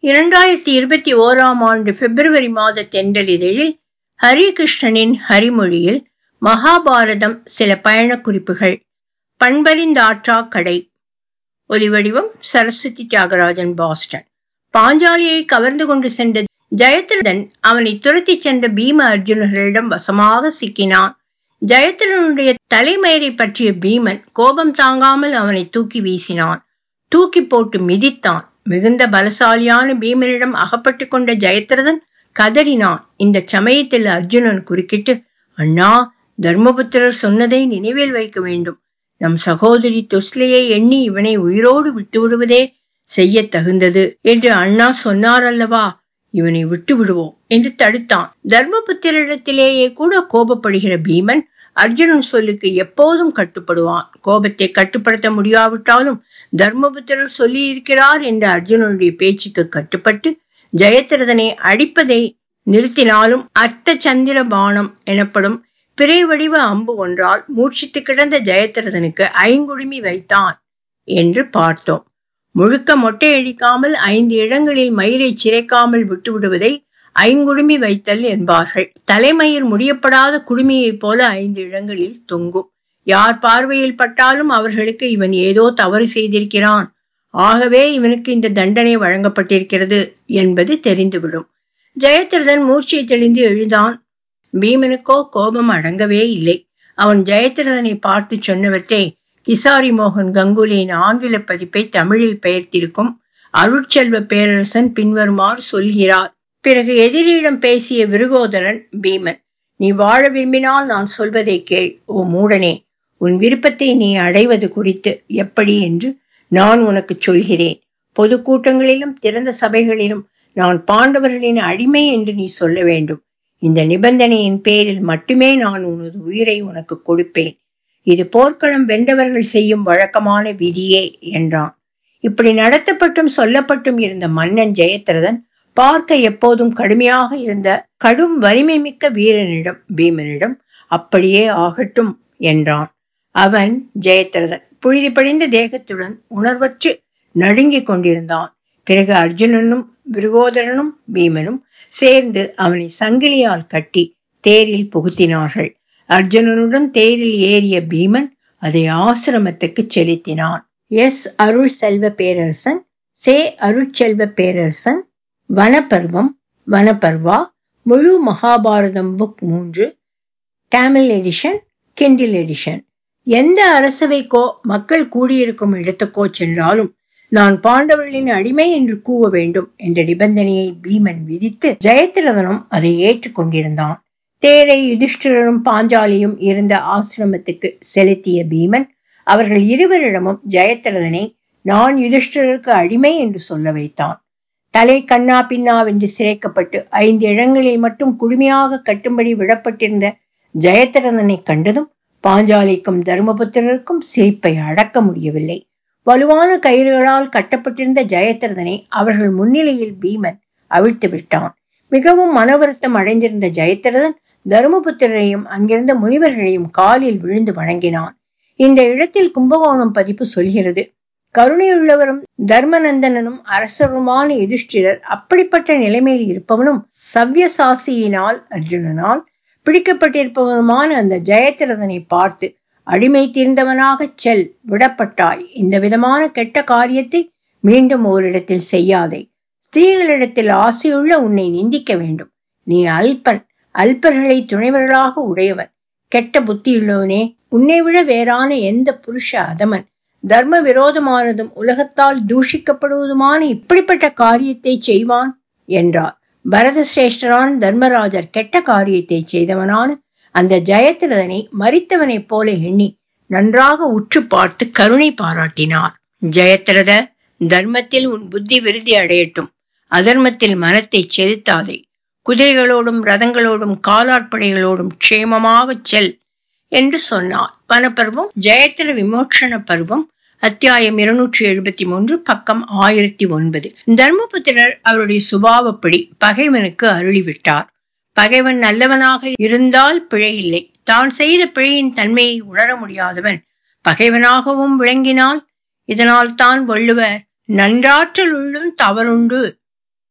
இரண்டாயிரத்தி இருபத்தி ஓராம் ஆண்டு பிப்ரவரி மாத தென்றலிதழில் ஹரிகிருஷ்ணனின் ஹரிமொழியில் மகாபாரதம் சில பயணக் குறிப்புகள் பண்பறிந்தாற்றா கடை ஒலிவடிவம் சரஸ்வதி தியாகராஜன் பாஸ்டன் பாஞ்சாலியை கவர்ந்து கொண்டு சென்ற ஜெயத்ரதன் அவனை துரத்திச் சென்ற பீம அர்ஜுனர்களிடம் வசமாக சிக்கினான் ஜெயத்ரனுடைய தலைமயிரை பற்றிய பீமன் கோபம் தாங்காமல் அவனை தூக்கி வீசினான் தூக்கி போட்டு மிதித்தான் மிகுந்த பலசாலியான பீமனிடம் அகப்பட்டு கொண்ட ஜெயத்ரதன் கதறினான் இந்த சமயத்தில் அர்ஜுனன் குறுக்கிட்டு அண்ணா தர்மபுத்திரர் சொன்னதை நினைவில் வைக்க வேண்டும் நம் சகோதரி துஸ்லையை எண்ணி இவனை உயிரோடு விட்டு விடுவதே செய்ய தகுந்தது என்று அண்ணா சொன்னார் அல்லவா இவனை விட்டு விடுவோம் என்று தடுத்தான் தர்மபுத்திரிடத்திலேயே கூட கோபப்படுகிற பீமன் அர்ஜுனன் சொல்லுக்கு எப்போதும் கட்டுப்படுவான் கோபத்தை கட்டுப்படுத்த முடியாவிட்டாலும் தர்மபுத்திரர் சொல்லி இருக்கிறார் என்ற அர்ஜுனனுடைய பேச்சுக்கு கட்டுப்பட்டு ஜெயத்ரதனை அடிப்பதை நிறுத்தினாலும் அர்த்த சந்திர பானம் எனப்படும் பிறை வடிவ அம்பு ஒன்றால் மூர்ச்சித்து கிடந்த ஜெயத்ரதனுக்கு ஐங்குடுமி வைத்தான் என்று பார்த்தோம் முழுக்க மொட்டை அடிக்காமல் ஐந்து இடங்களில் மயிரை சிரைக்காமல் விட்டுவிடுவதை ஐங்குடுமி வைத்தல் என்பார்கள் தலைமயிர் முடியப்படாத குடுமியைப் போல ஐந்து இடங்களில் தொங்கும் யார் பார்வையில் பட்டாலும் அவர்களுக்கு இவன் ஏதோ தவறு செய்திருக்கிறான் ஆகவே இவனுக்கு இந்த தண்டனை வழங்கப்பட்டிருக்கிறது என்பது தெரிந்துவிடும் ஜெயத்ரதன் மூர்ச்சை தெளிந்து எழுந்தான் பீமனுக்கோ கோபம் அடங்கவே இல்லை அவன் ஜெயத்ரதனை பார்த்து சொன்னவற்றை கிசாரி மோகன் கங்குலியின் ஆங்கில பதிப்பை தமிழில் பெயர்த்திருக்கும் அருட்செல்வ பேரரசன் பின்வருமாறு சொல்கிறார் பிறகு எதிரியிடம் பேசிய விருகோதரன் பீமன் நீ வாழ விரும்பினால் நான் சொல்வதை கேள் ஓ மூடனே உன் விருப்பத்தை நீ அடைவது குறித்து எப்படி என்று நான் உனக்கு சொல்கிறேன் பொது கூட்டங்களிலும் திறந்த சபைகளிலும் நான் பாண்டவர்களின் அடிமை என்று நீ சொல்ல வேண்டும் இந்த நிபந்தனையின் பேரில் மட்டுமே நான் உனது உயிரை உனக்கு கொடுப்பேன் இது போர்க்களம் வென்றவர்கள் செய்யும் வழக்கமான விதியே என்றான் இப்படி நடத்தப்பட்டும் சொல்லப்பட்டும் இருந்த மன்னன் ஜெயத்ரதன் பார்க்க எப்போதும் கடுமையாக இருந்த கடும் வலிமை மிக்க வீரனிடம் பீமனிடம் அப்படியே ஆகட்டும் என்றான் அவன் ஜெயத்ரதன் புழுதி படிந்த தேகத்துடன் உணர்வற்று நடுங்கிக் கொண்டிருந்தான் பிறகு அர்ஜுனனும் விருகோதரனும் பீமனும் சேர்ந்து அவனை சங்கிலியால் கட்டி தேரில் புகுத்தினார்கள் அர்ஜுனனுடன் தேரில் ஏறிய பீமன் அதை ஆசிரமத்துக்கு செலுத்தினான் எஸ் அருள் செல்வ பேரரசன் சே அருட்செல்வ பேரரசன் வனப்பர்வம் வனப்பர்வா முழு மகாபாரதம் புக் மூன்று டேமில் எடிஷன் கிண்டில் எடிஷன் எந்த அரசவைக்கோ மக்கள் கூடியிருக்கும் இடத்துக்கோ சென்றாலும் நான் பாண்டவர்களின் அடிமை என்று கூவ வேண்டும் என்ற நிபந்தனையை பீமன் விதித்து ஜெயத்ரதனும் அதை ஏற்றுக்கொண்டிருந்தான் தேரை யுதிஷ்டிரரும் பாஞ்சாலியும் இருந்த ஆசிரமத்துக்கு செலுத்திய பீமன் அவர்கள் இருவரிடமும் ஜெயத்ரதனை நான் யுதிஷ்டிரருக்கு அடிமை என்று சொல்ல வைத்தான் தலை கண்ணா பின்னாவென்று சிறைக்கப்பட்டு ஐந்து இடங்களில் மட்டும் குடுமையாக கட்டும்படி விடப்பட்டிருந்த ஜெயத்ரதனை கண்டதும் பாஞ்சாலிக்கும் தர்மபுத்திரருக்கும் சிரிப்பை அடக்க முடியவில்லை வலுவான கயிறுகளால் கட்டப்பட்டிருந்த ஜெயத்ரதனை அவர்கள் முன்னிலையில் பீமன் அவிழ்த்து விட்டான் மிகவும் மனவருத்தம் அடைந்திருந்த ஜெயத்ரதன் தருமபுத்திரரையும் அங்கிருந்த முனிவர்களையும் காலில் விழுந்து வணங்கினான் இந்த இடத்தில் கும்பகோணம் பதிப்பு சொல்கிறது கருணையுள்ளவரும் தர்மநந்தனனும் அரசருமான யுதிஷ்டிரர் அப்படிப்பட்ட நிலைமையில் இருப்பவனும் சவ்யசாசியினால் அர்ஜுனனால் பிடிக்கப்பட்டிருப்பவனுமான அந்த ஜெயத்ரதனை பார்த்து அடிமை தீர்ந்தவனாகச் செல் விடப்பட்டாய் இந்த விதமான கெட்ட காரியத்தை மீண்டும் ஓரிடத்தில் செய்யாதே ஸ்திரீகளிடத்தில் ஆசையுள்ள உன்னை நிந்திக்க வேண்டும் நீ அல்பன் அல்பர்களை துணைவர்களாக உடையவன் கெட்ட புத்தியுள்ளவனே உன்னை விட வேறான எந்த புருஷ அதமன் தர்ம விரோதமானதும் உலகத்தால் தூஷிக்கப்படுவதுமான இப்படிப்பட்ட காரியத்தை செய்வான் என்றார் பரத சிரேஷ்டரான தர்மராஜர் கெட்ட காரியத்தை செய்தவனான அந்த ஜெயத்ரதனை மறித்தவனைப் போல எண்ணி நன்றாக உற்று பார்த்து கருணை பாராட்டினார் ஜெயத்ரத தர்மத்தில் உன் புத்தி விருதி அடையட்டும் அதர்மத்தில் மனத்தை செலுத்தாதே குதிரைகளோடும் ரதங்களோடும் காலாட்படைகளோடும் க்ஷேமமாகச் செல் என்று சொன்னார் வனப்பருவம் ஜெயத்திர விமோச்சன பருவம் அத்தியாயம் இருநூற்றி எழுபத்தி மூன்று பக்கம் ஆயிரத்தி ஒன்பது தர்மபுத்திரர் அவருடைய சுபாவப்படி பகைவனுக்கு அருளிவிட்டார் பகைவன் நல்லவனாக இருந்தால் பிழை இல்லை தான் செய்த பிழையின் தன்மையை உணர முடியாதவன் பகைவனாகவும் விளங்கினால் இதனால் தான் வள்ளுவர் நன்றாற்றல் உள்ளும் தவறுண்டு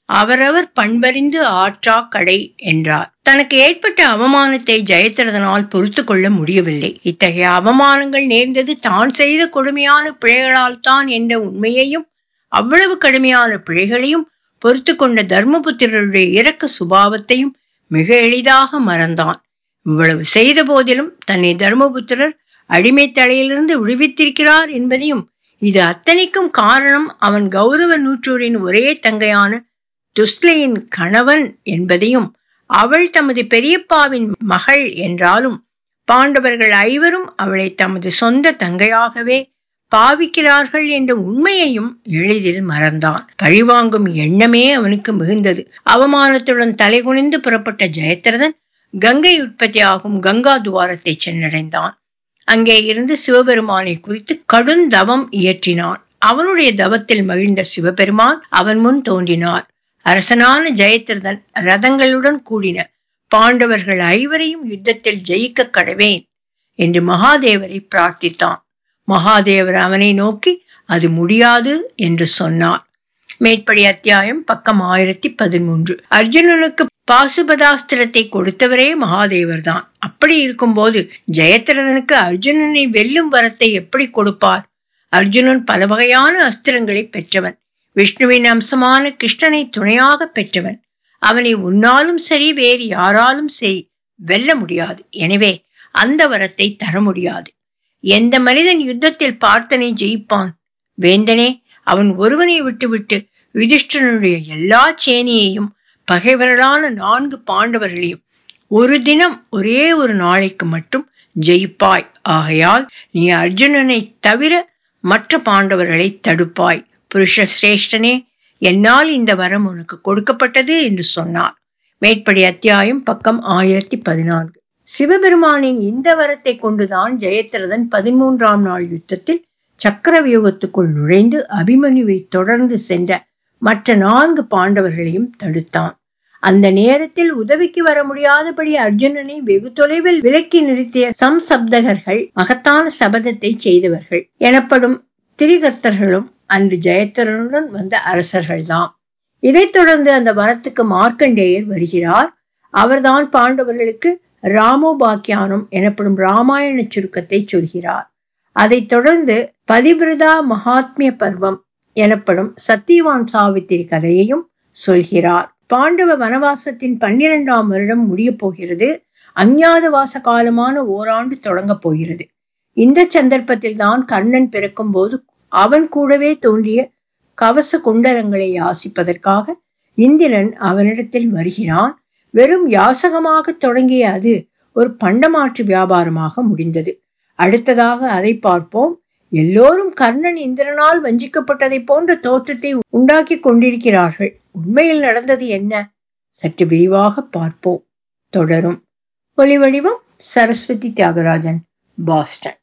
அவரவர் பண்பறிந்து ஆற்றா கடை என்றார் தனக்கு ஏற்பட்ட அவமானத்தை ஜெயத்ரதனால் பொறுத்து கொள்ள முடியவில்லை இத்தகைய அவமானங்கள் நேர்ந்தது தான் செய்த கொடுமையான பிழைகளால் தான் என்ற உண்மையையும் அவ்வளவு கடுமையான பிழைகளையும் பொறுத்து கொண்ட தர்மபுத்திரருடைய இரக்க சுபாவத்தையும் மிக எளிதாக மறந்தான் இவ்வளவு செய்த போதிலும் தன்னை தர்மபுத்திரர் அடிமை தலையிலிருந்து விடுவித்திருக்கிறார் என்பதையும் இது அத்தனைக்கும் காரணம் அவன் கௌரவ நூற்றூரின் ஒரே தங்கையான துஸ்லையின் கணவன் என்பதையும் அவள் தமது பெரியப்பாவின் மகள் என்றாலும் பாண்டவர்கள் ஐவரும் அவளை தமது சொந்த தங்கையாகவே பாவிக்கிறார்கள் என்ற உண்மையையும் எளிதில் மறந்தான் பழிவாங்கும் எண்ணமே அவனுக்கு மிகுந்தது அவமானத்துடன் தலைகுனிந்து புறப்பட்ட ஜெயத்ரதன் கங்கை உற்பத்தியாகும் கங்கா துவாரத்தை சென்றடைந்தான் அங்கே இருந்து சிவபெருமானை குறித்து கடும் தவம் இயற்றினான் அவனுடைய தவத்தில் மகிழ்ந்த சிவபெருமான் அவன் முன் தோன்றினார் அரசனான ஜெயத்ரதன் ரதங்களுடன் கூடின பாண்டவர்கள் ஐவரையும் யுத்தத்தில் ஜெயிக்க கடவேன் என்று மகாதேவரை பிரார்த்தித்தான் மகாதேவர் அவனை நோக்கி அது முடியாது என்று சொன்னார் மேற்படி அத்தியாயம் பக்கம் ஆயிரத்தி பதிமூன்று அர்ஜுனனுக்கு பாசுபதாஸ்திரத்தை கொடுத்தவரே மகாதேவர் தான் அப்படி இருக்கும்போது ஜெயத்ரதனுக்கு அர்ஜுனனை வெல்லும் வரத்தை எப்படி கொடுப்பார் அர்ஜுனன் பல வகையான அஸ்திரங்களை பெற்றவன் விஷ்ணுவின் அம்சமான கிருஷ்ணனை துணையாக பெற்றவன் அவனை உன்னாலும் சரி வேறு யாராலும் சரி வெல்ல முடியாது எனவே அந்த வரத்தை தர முடியாது எந்த மனிதன் யுத்தத்தில் பார்த்தனை ஜெயிப்பான் வேந்தனே அவன் ஒருவனை விட்டுவிட்டு யுதிஷ்டனுடைய எல்லா சேனையையும் பகைவர்களான நான்கு பாண்டவர்களையும் ஒரு தினம் ஒரே ஒரு நாளைக்கு மட்டும் ஜெயிப்பாய் ஆகையால் நீ அர்ஜுனனை தவிர மற்ற பாண்டவர்களை தடுப்பாய் புருஷ சிரேஷ்டனே என்னால் இந்த வரம் உனக்கு கொடுக்கப்பட்டது என்று சொன்னார் மேற்படி அத்தியாயம் பக்கம் ஆயிரத்தி பதினான்கு சிவபெருமானின் இந்த வரத்தை கொண்டுதான் ஜெயத்ரதன் பதிமூன்றாம் நாள் யுத்தத்தில் சக்கர வியூகத்துக்குள் நுழைந்து அபிமன்யுவை தொடர்ந்து சென்ற மற்ற நான்கு பாண்டவர்களையும் தடுத்தான் அந்த நேரத்தில் உதவிக்கு வர முடியாதபடி அர்ஜுனனை வெகு தொலைவில் விலக்கி நிறுத்திய சம்சப்தகர்கள் மகத்தான சபதத்தை செய்தவர்கள் எனப்படும் திரிகர்த்தர்களும் அன்று ஜெயத்திரனுடன் வந்த அரசர்கள்தாம் இதைத் தொடர்ந்து அந்த வனத்துக்கு மார்க்கண்டேயர் வருகிறார் அவர்தான் பாண்டவர்களுக்கு ராமோபாக்கியானம் எனப்படும் ராமாயண சுருக்கத்தை சொல்கிறார் அதைத் தொடர்ந்து பதிபிரதா மகாத்மிய பர்வம் எனப்படும் சத்தியவான் சாவித்திரி கதையையும் சொல்கிறார் பாண்டவ வனவாசத்தின் பன்னிரெண்டாம் வருடம் முடிய போகிறது அஞ்ஞாத வாச காலமான ஓராண்டு தொடங்கப் போகிறது இந்த சந்தர்ப்பத்தில் தான் கர்ணன் பிறக்கும் போது அவன் கூடவே தோன்றிய கவச குண்டலங்களை யாசிப்பதற்காக இந்திரன் அவனிடத்தில் வருகிறான் வெறும் யாசகமாக தொடங்கிய அது ஒரு பண்டமாற்று வியாபாரமாக முடிந்தது அடுத்ததாக அதை பார்ப்போம் எல்லோரும் கர்ணன் இந்திரனால் வஞ்சிக்கப்பட்டதை போன்ற தோற்றத்தை உண்டாக்கி கொண்டிருக்கிறார்கள் உண்மையில் நடந்தது என்ன சற்று விரிவாக பார்ப்போம் தொடரும் ஒலி வடிவம் சரஸ்வதி தியாகராஜன் பாஸ்டன்